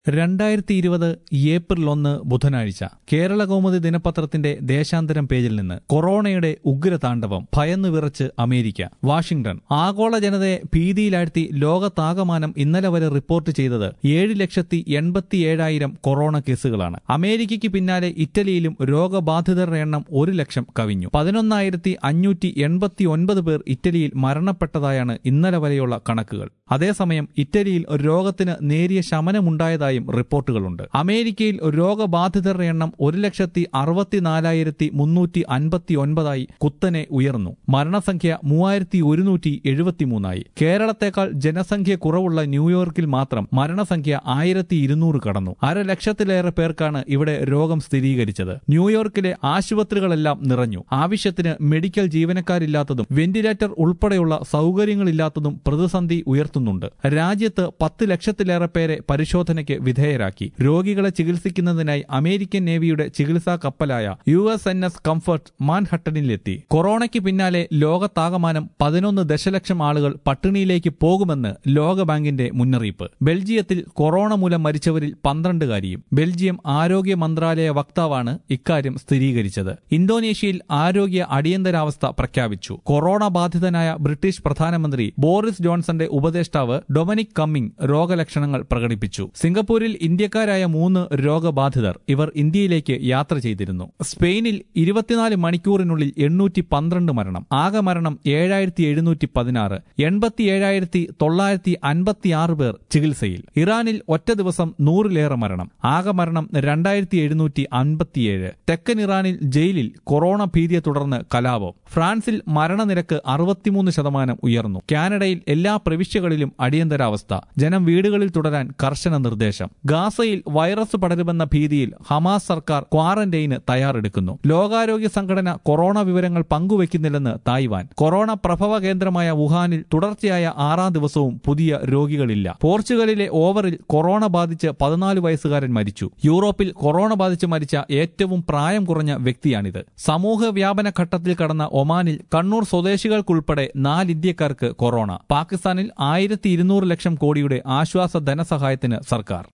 രണ്ടായിരത്തി ഇരുപത് ഏപ്രിൽ ഒന്ന് ബുധനാഴ്ച കേരള കൗമുദി ദിനപത്രത്തിന്റെ ദേശാന്തരം പേജിൽ നിന്ന് കൊറോണയുടെ ഉഗ്രതാണ്ഡവം ഭയന്നു വിറച്ച് അമേരിക്ക വാഷിംഗ്ടൺ ആഗോള ജനതയെ ഭീതിയിലാഴ്ത്തി ലോകത്താകമാനം ഇന്നലെ വരെ റിപ്പോർട്ട് ചെയ്തത് ഏഴ് ലക്ഷത്തി എൺപത്തിയേഴായിരം കൊറോണ കേസുകളാണ് അമേരിക്കയ്ക്ക് പിന്നാലെ ഇറ്റലിയിലും രോഗബാധിതരുടെ എണ്ണം ഒരു ലക്ഷം കവിഞ്ഞു പതിനൊന്നായിരത്തി അഞ്ഞൂറ്റി എൺപത്തി ഒൻപത് പേർ ഇറ്റലിയിൽ മരണപ്പെട്ടതായാണ് ഇന്നലെ വരെയുള്ള കണക്കുകൾ അതേസമയം ഇറ്റലിയിൽ രോഗത്തിന് നേരിയ ശമനമുണ്ടായതായും റിപ്പോർട്ടുകളുണ്ട് അമേരിക്കയിൽ രോഗബാധിതരുടെ എണ്ണം ഒരു ലക്ഷത്തി അറുപത്തിനാലായിരത്തി മുന്നൂറ്റി അൻപത്തി ഒൻപതായി കുത്തനെ ഉയർന്നു മരണസംഖ്യ മൂവായിരത്തി ഒരുന്നൂറ്റി എഴുപത്തിമൂന്നായി കേരളത്തെക്കാൾ ജനസംഖ്യ കുറവുള്ള ന്യൂയോർക്കിൽ മാത്രം മരണസംഖ്യ ആയിരത്തി ഇരുന്നൂറ് കടന്നു അരലക്ഷത്തിലേറെ പേർക്കാണ് ഇവിടെ രോഗം സ്ഥിരീകരിച്ചത് ന്യൂയോർക്കിലെ ആശുപത്രികളെല്ലാം നിറഞ്ഞു ആവശ്യത്തിന് മെഡിക്കൽ ജീവനക്കാരില്ലാത്തതും വെന്റിലേറ്റർ ഉൾപ്പെടെയുള്ള സൗകര്യങ്ങളില്ലാത്തതും പ്രതിസന്ധി ഉയർത്തുന്നുണ്ട് രാജ്യത്ത് പത്ത് ലക്ഷത്തിലേറെ പേരെ പരിശോധനയ്ക്ക് വിധേയരാക്കി രോഗികളെ ചികിത്സിക്കുന്നതിനായി അമേരിക്കൻ നേവിയുടെ ചികിത്സാ കപ്പലായ U S N S Comfort മാൻഹട്ടനിലെത്തി കൊറോണയ്ക്ക് പിന്നാലെ ലോകത്താകമാനം പതിനൊന്ന് ദശലക്ഷം ആളുകൾ പട്ടിണിയിലേക്ക് പോകുമെന്ന് ലോകബാങ്കിന്റെ മുന്നറിയിപ്പ് ബെൽജിയത്തിൽ കൊറോണ മൂലം മരിച്ചവരിൽ പന്ത്രണ്ടുകാരിയും ബെൽജിയം ആരോഗ്യ മന്ത്രാലയ വക്താവാണ് ഇക്കാര്യം സ്ഥിരീകരിച്ചത് ഇന്തോനേഷ്യയിൽ ആരോഗ്യ അടിയന്തരാവസ്ഥ പ്രഖ്യാപിച്ചു കൊറോണ ബാധിതനായ ബ്രിട്ടീഷ് പ്രധാനമന്ത്രി ബോറിസ് ജോൺസന്റെ ഉപദേഷ്ടാവ് ഡൊമിനിക് കമ്മിങ് രോഗലക്ഷണങ്ങൾ പ്രകടിപ്പിച്ചു സിംഗപ്പൂരിൽ ഇന്ത്യക്കാരായ മൂന്ന് രോഗബാധിതർ ഇവർ ഇന്ത്യയിലേക്ക് യാത്ര ചെയ്തിരുന്നു സ്പെയിനിൽ ഇരുപത്തിനാല് മണിക്കൂറിനുള്ളിൽ എണ്ണൂറ്റി പന്ത്രണ്ട് മരണം ആകെ മരണം ഏഴായിരത്തി എഴുന്നൂറ്റി പതിനാറ് എൺപത്തി ഏഴായിരത്തി തൊള്ളായിരത്തി അൻപത്തിയാറ് പേർ ചികിത്സയിൽ ഇറാനിൽ ഒറ്റ ദിവസം നൂറിലേറെ മരണം ആകെ മരണം രണ്ടായിരത്തി എഴുന്നൂറ്റി അൻപത്തിയേഴ് തെക്കൻ ഇറാനിൽ ജയിലിൽ കൊറോണ ഭീതിയെ തുടർന്ന് കലാപം ഫ്രാൻസിൽ മരണനിരക്ക് അറുപത്തിമൂന്ന് ശതമാനം ഉയർന്നു കാനഡയിൽ എല്ലാ പ്രവിശ്യകളിലും അടിയന്തരാവസ്ഥ ജനം വീടുകളിൽ തുടരാൻ കർശന നിർദ്ദേശം ഗാസയിൽ വൈറസ് പടരുമെന്ന ഭീതിയിൽ ഹമാസ് സർക്കാർ ക്വാറന്റൈന് തയ്യാറെടുക്കുന്നു ലോകാരോഗ്യ സംഘടന കൊറോണ വിവരങ്ങൾ പങ്കുവയ്ക്കുന്നില്ലെന്ന് തായ്വാൻ കൊറോണ പ്രഭവ കേന്ദ്രമായ വുഹാനിൽ തുടർച്ചയായ ആറാം ദിവസവും പുതിയ രോഗികളില്ല പോർച്ചുഗലിലെ ഓവറിൽ കൊറോണ ബാധിച്ച് പതിനാല് വയസ്സുകാരൻ മരിച്ചു യൂറോപ്പിൽ കൊറോണ ബാധിച്ച് മരിച്ച ഏറ്റവും പ്രായം കുറഞ്ഞ വ്യക്തിയാണിത് സമൂഹ വ്യാപന ഘട്ടത്തിൽ കടന്ന ഒമാനിൽ കണ്ണൂർ സ്വദേശികൾക്കുൾപ്പെടെ നാല് ഇന്ത്യക്കാർക്ക് കൊറോണ പാകിസ്ഥാനിൽ ആയിരത്തി ലക്ഷം കോടിയുടെ ആശ്വാസ ധനസഹായത്തിന് സർക്കാർ